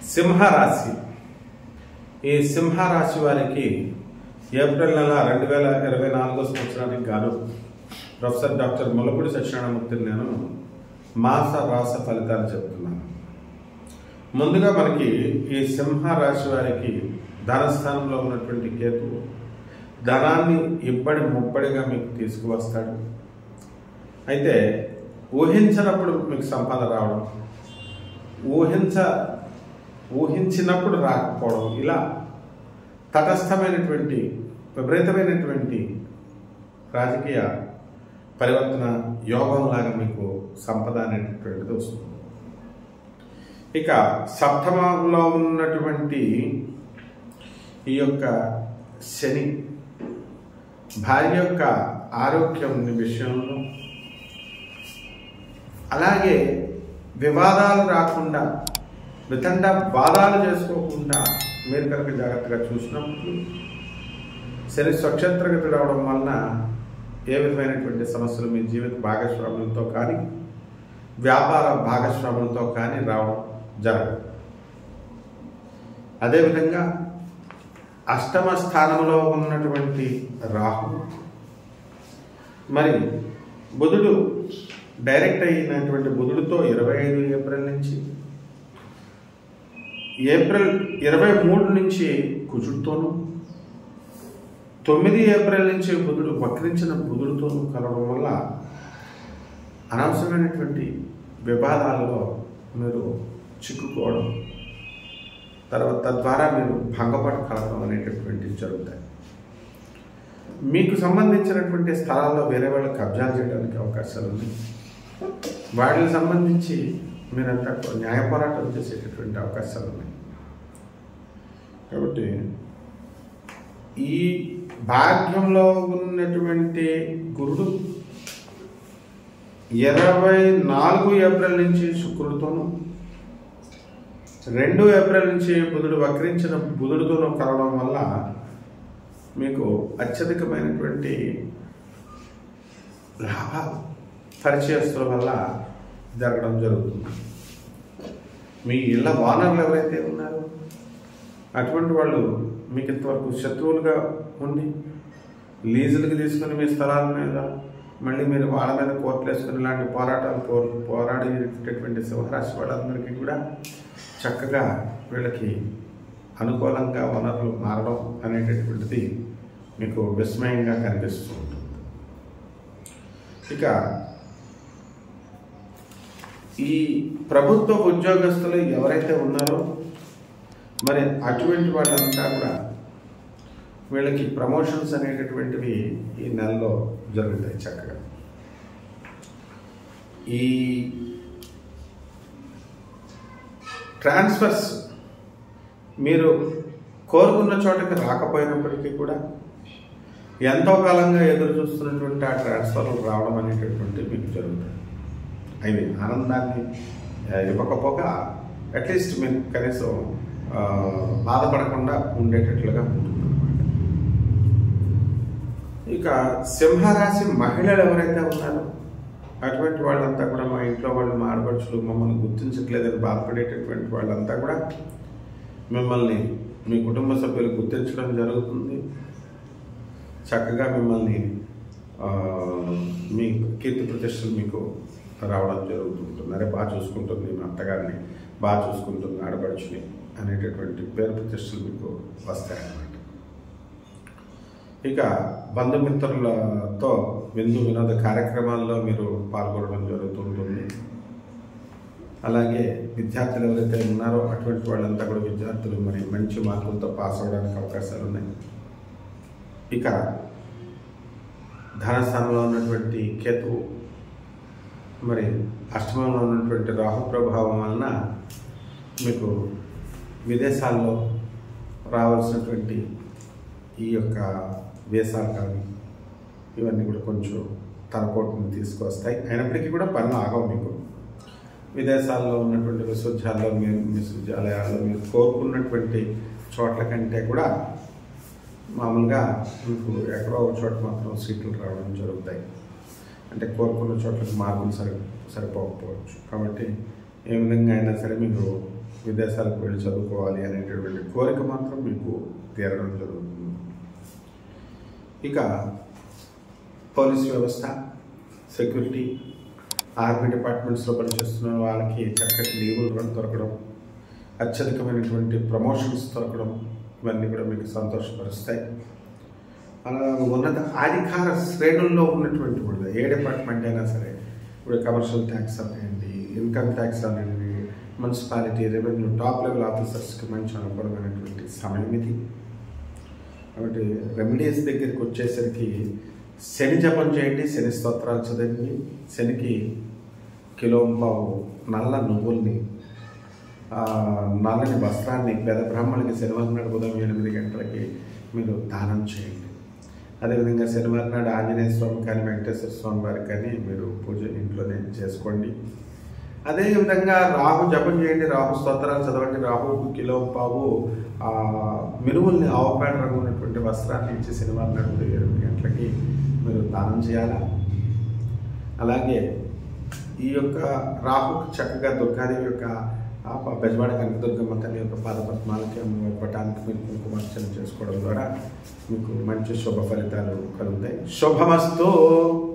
సింహరాశి ఈ సింహరాశి వారికి ఏప్రిల్ నెల రెండు వేల ఇరవై నాలుగో సంవత్సరానికి గాను ప్రొఫెసర్ డాక్టర్ ములపూడి సత్యనారాయణమూర్తిని నేను మాస రాస ఫలితాలు చెప్తున్నాను ముందుగా మనకి ఈ సింహ రాశి వారికి ధనస్థానంలో ఉన్నటువంటి కేతు ధనాన్ని ఇబ్బడి ముబ్బడిగా మీకు తీసుకువస్తాడు అయితే ఊహించినప్పుడు మీకు సంపద రావడం ఊహించ ఊహించినప్పుడు రాకపోవడం ఇలా తటస్థమైనటువంటి విపరీతమైనటువంటి రాజకీయ పరివర్తన యోగం లాగా మీకు సంపద అనేటటువంటిది వస్తుంది ఇక సప్తమంలో ఉన్నటువంటి ఈ యొక్క శని భార్య యొక్క ఆరోగ్యం విషయంలో అలాగే వివాదాలు రాకుండా వితండ వాదాలు చేసుకోకుండా మీరు కనుక జాగ్రత్తగా చూసినప్పుడు శని స్వక్షేత్రగతి రావడం వలన ఏ విధమైనటువంటి సమస్యలు మీ జీవిత భాగస్వాములతో కానీ వ్యాపార భాగస్వాములతో కానీ రావడం జరగదు అదేవిధంగా అష్టమ స్థానంలో ఉన్నటువంటి రాహు మరి బుధుడు డైరెక్ట్ అయినటువంటి బుధుడితో ఇరవై ఐదు ఏప్రిల్ నుంచి ఏప్రిల్ ఇరవై మూడు నుంచి కుజుడితోనూ తొమ్మిది ఏప్రిల్ నుంచి బుధుడు వక్రించిన బుధుడితోనూ కలవడం వల్ల అనవసరమైనటువంటి వివాదాలలో మీరు చిక్కుకోవడం తర్వాత తద్వారా మీరు భంగపడి కలగడం అనేటటువంటివి జరుగుతాయి మీకు సంబంధించినటువంటి స్థలాల్లో వేరే వాళ్ళు కబ్జాలు చేయడానికి అవకాశాలు ఉన్నాయి వాటికి సంబంధించి మీరంతా న్యాయ పోరాటం చేసేటటువంటి అవకాశాలు ఉన్నాయి కాబట్టి ఈ భాగ్యంలో ఉన్నటువంటి గురుడు ఇరవై నాలుగు ఏప్రిల్ నుంచి శుక్రుడితోనూ రెండు ఏప్రిల్ నుంచి బుధుడు వక్రించిన బుధుడితోనూ కలవడం వల్ల మీకు అత్యధికమైనటువంటి లాభాలు పరిచయస్తుల వల్ల జరగడం జరుగుతుంది మీ ఇళ్ళ వానర్లు ఎవరైతే ఉన్నారో అటువంటి వాళ్ళు మీకు ఇంతవరకు శత్రువులుగా ఉండి లీజులకు తీసుకుని మీ స్థలాల మీద మళ్ళీ మీరు వాళ్ళ మీద కోర్టులు వేసుకుని ఇలాంటి పోరాటాలు పో పోరాడేటటువంటి సింహరాశి వాళ్ళందరికీ కూడా చక్కగా వీళ్ళకి అనుకూలంగా వనరులు మారడం అనేటటువంటిది మీకు విస్మయంగా కనిపిస్తూ ఉంటుంది ఇక ఈ ప్రభుత్వ ఉద్యోగస్తులు ఎవరైతే ఉన్నారో మరి అటువంటి వాళ్ళంతా కూడా వీళ్ళకి ప్రమోషన్స్ అనేటటువంటివి ఈ నెలలో జరుగుతాయి చక్కగా ఈ ట్రాన్స్ఫర్స్ మీరు కోరుకున్న చోటకి రాకపోయినప్పటికీ కూడా ఎంతో కాలంగా ఎదురు చూస్తున్నటువంటి ఆ ట్రాన్స్ఫర్లు రావడం అనేటటువంటి మీకు జరుగుతుంది అవి ఆనందాన్ని ఆ, ఇవ్వకపోగా అట్లీస్ట్ మీరు కనీసం ఆ, బాధపడకుండా ఉండేటట్లుగా ఉంటుంది ఇక సింహరాశి మహిళలు ఎవరైతే ఉన్నారో అటువంటి వాళ్ళంతా కూడా మా ఇంట్లో వాళ్ళు మా ఆడపడుచులు మమ్మల్ని గుర్తించట్లేదని బాధపడేటటువంటి వాళ్ళంతా కూడా మిమ్మల్ని మీ కుటుంబ సభ్యులు గుర్తించడం జరుగుతుంది చక్కగా మిమ్మల్ని ఆ, మీ కీర్తి ప్రతిష్టలు మీకు రావడం జరుగుతుంటుంది అరే బాగా చూసుకుంటుంది మా అత్తగారిని బాగా చూసుకుంటుంది ఆడపడుచుని అనేటటువంటి పేరు ప్రతిష్టలు మీకు వస్తాయన్నమాట ఇక బంధుమిత్రులతో విందు వినోద కార్యక్రమాల్లో మీరు పాల్గొనడం జరుగుతుంటుంది అలాగే విద్యార్థులు ఎవరైతే ఉన్నారో అటువంటి వాళ్ళంతా కూడా విద్యార్థులు మరి మంచి మార్కులతో పాస్ అవ్వడానికి అవకాశాలు ఉన్నాయి ఇక ధనస్థానంలో ఉన్నటువంటి కేతువు మరి అష్టమంలో ఉన్నటువంటి రాహు ప్రభావం వలన మీకు విదేశాల్లో రావాల్సినటువంటి ఈ యొక్క వేసాలు కానీ ఇవన్నీ కూడా కొంచెం తలపోటుని తీసుకొస్తాయి అయినప్పటికీ కూడా పనులు ఆగవు మీకు విదేశాల్లో ఉన్నటువంటి విశ్వవిద్యాలయాల్లో మీరు విశ్వవిద్యాలయాల్లో మీరు కోరుకున్నటువంటి చోట్ల కంటే కూడా మామూలుగా మీకు ఎక్కడో ఒక చోట మాత్రం సీట్లు రావడం జరుగుతాయి అంటే కోరుకున్న చోట్లకి మార్కులు సరి సరిపోకపోవచ్చు కాబట్టి ఏ విధంగా అయినా సరే మీరు విదేశాలకు వెళ్ళి చదువుకోవాలి అనేటటువంటి కోరిక మాత్రం మీకు తీరడం జరుగుతుంది ఇక పోలీస్ వ్యవస్థ సెక్యూరిటీ ఆర్మీ డిపార్ట్మెంట్స్లో పనిచేస్తున్న వాళ్ళకి చక్కటి లీవులు కూడా దొరకడం అత్యధికమైనటువంటి ప్రమోషన్స్ దొరకడం ఇవన్నీ కూడా మీకు సంతోషపరుస్తాయి అలా ఉన్నత అధికార శ్రేణుల్లో ఉన్నటువంటి కూడా ఏ డిపార్ట్మెంట్ అయినా సరే ఇప్పుడు కమర్షియల్ ట్యాక్స్ అనేయండి ఇన్కమ్ ట్యాక్స్ అనేయండి మున్సిపాలిటీ రెవెన్యూ టాప్ లెవెల్ ఆఫీసర్స్కి మంచి అనుకూలమైనటువంటి సమయం ఇది కాబట్టి రెమెడీస్ దగ్గరికి వచ్చేసరికి శని జపం చేయండి శని స్తోత్రాలు చదివి శనికి కిలో పావు నల్ల నువ్వుల్ని ఆ, నల్లని వస్త్రాన్ని పేద బ్రాహ్మణులకి శనివారం నాడు ఉదయం ఎనిమిది గంటలకి మీరు దానం చేయండి అదేవిధంగా శనివారం నాడు ఆంజనేయ స్వామి కానీ వెంకటేశ్వర స్వామి వారికి కానీ మీరు పూజ ఇంట్లోనే చేసుకోండి అదేవిధంగా రాహు జపం చేయండి రాహు స్తోత్రాలు చదవండి రాహు కిలో పావు ఆ, మినుముల్ని ఆవుపేట రంగు ఉన్నటువంటి వస్త్రాన్ని ఇచ్చి శనివారం నాడు ఉదయం ఎనిమిది గంటలకి మీరు దానం చేయాలా అలాగే ఈ యొక్క రాహు చక్కగా దుర్గాదేవి యొక్క ఆ ప- బెజవాడ కనకదుర్గమ్మ తల్లి యొక్క పాదపద్మాలకి అమ్మవారి పటానికి మీరు కుంకుమార్చన చేసుకోవడం ద్వారా మీకు మంచి శుభ ఫలితాలు కలుగుతాయి శుభమస్తు